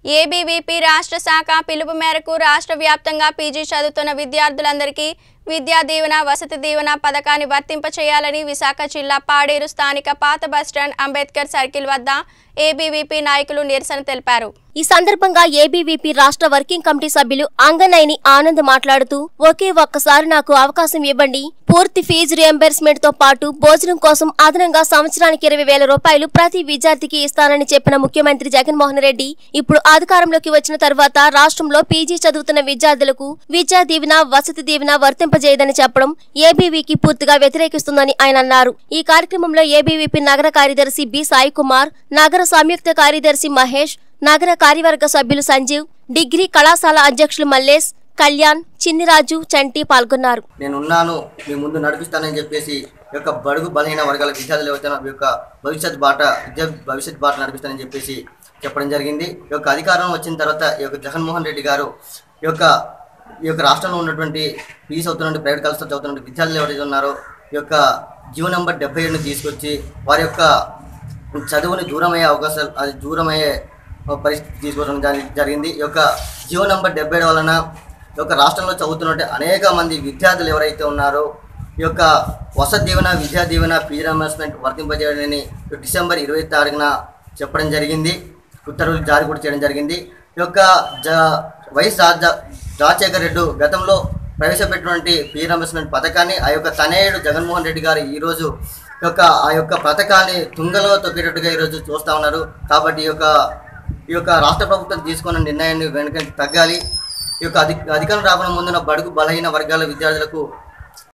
ABVP రాష్ట్ర శాఖ పిలుపు మేరకు రాష్ట్ర వ్యాప్తంగా పీజీ చదువుతున్న విద్యార్థులందరికీ విద్యా దీవెన వసతి దీవెన పథకాన్ని వర్తింపచేయాలని విశాఖ జిల్లా పాడేరు స్థానిక పాత బస్టాండ్ అంబేద్కర్ సర్కిల్ వద్ద ఏబీవీపీ నాయకులు నిరసన తెలిపారు ఈ సందర్భంగా ఏబీవీపీ రాష్ట్ర వర్కింగ్ కమిటీ సభ్యులు అంగనైని ఆనంద్ మాట్లాడుతూ ఒకే ఒక్కసారి నాకు అవకాశం ఇవ్వండి పూర్తి ఫీజు రియంబర్స్మెంట్ తో పాటు భోజనం కోసం అదనంగా సంవత్సరానికి ఇరవై వేల రూపాయలు ప్రతి విద్యార్థికి ఇస్తానని చెప్పిన ముఖ్యమంత్రి జగన్మోహన్ రెడ్డి ఇప్పుడు అధికారంలోకి వచ్చిన తర్వాత రాష్ట్రంలో పీజీ చదువుతున్న విద్యార్థులకు విద్యా దీవెన వసతి దీవెన వర్తింపజేయదని చెప్పడం ఏబీవీకి పూర్తిగా వ్యతిరేకిస్తుందని ఆయన అన్నారు ఈ కార్యక్రమంలో ఏబీవీపీ నగర కార్యదర్శి బి సాయి కుమార్ నగర సంయుక్త కార్యదర్శి మహేష్ నగర కార్యవర్గ సభ్యులు సంజీవ్ డిగ్రీ కళాశాల అధ్యక్షులు మల్లేష్ కళ్యాణ్ చిన్నిరాజు చంటి పాల్గొన్నారు నేనున్నాను మీ ముందు నడిపిస్తానని చెప్పేసి ఈ యొక్క బడుగు బలహీన వర్గాల విద్యార్థులు ఎవరైతే ఈ యొక్క భవిష్యత్ బాట విద్యా భవిష్యత్ బాట నడిపిస్తానని చెప్పేసి చెప్పడం జరిగింది ఈ యొక్క అధికారం వచ్చిన తర్వాత ఈ యొక్క జగన్మోహన్ రెడ్డి గారు ఈ యొక్క ఈ యొక్క రాష్ట్రంలో ఉన్నటువంటి పీజీ చదువుతున్న ప్రైవేట్ కళాశాల చదువుతున్న విద్యార్థులు ఎవరైతే ఉన్నారో ఈ యొక్క జీవో నంబర్ డెబ్బై ఏడుని తీసుకొచ్చి వారి యొక్క చదువుని దూరమయ్యే అవకాశాలు అది దూరమయ్యే పరిస్థితి తీసుకోవడం జరి- జరిగింది ఈ యొక్క జియో నంబర్ డెబ్బై ఏడు వలన ఈ యొక్క రాష్ట్రంలో చదువుతున్నట్టు అనేక మంది విద్యార్థులు ఎవరైతే ఉన్నారో ఈ యొక్క వసతి దీవెన విద్యా దీవెన ఫీ రియంబర్స్మెంట్ వర్తింపజేయడని డిసెంబర్ ఇరవై తారీఖున చెప్పడం జరిగింది ఉత్తర్వులు జారీ కూడా చేయడం జరిగింది ఈ యొక్క జ వైఎస్ రాజ రాజశేఖర్ రెడ్డి గతంలో ప్రవేశపెట్టినటువంటి ఫీ రియంబర్స్మెంట్ పథకాన్ని ఆ యొక్క తనయుడు జగన్మోహన్ రెడ్డి గారు ఈరోజు ఈ యొక్క ఆ యొక్క పథకాన్ని తుంగలో తొక్కేటట్టుగా ఈరోజు చూస్తూ ఉన్నారు కాబట్టి ఈ యొక్క ఈ యొక్క రాష్ట్ర ప్రభుత్వం తీసుకున్న నిర్ణయాన్ని వెనుక తగ్గాలి ఈ యొక్క అధి అధికారం రాకుండా ముందున్న బడుగు బలహీన వర్గాల విద్యార్థులకు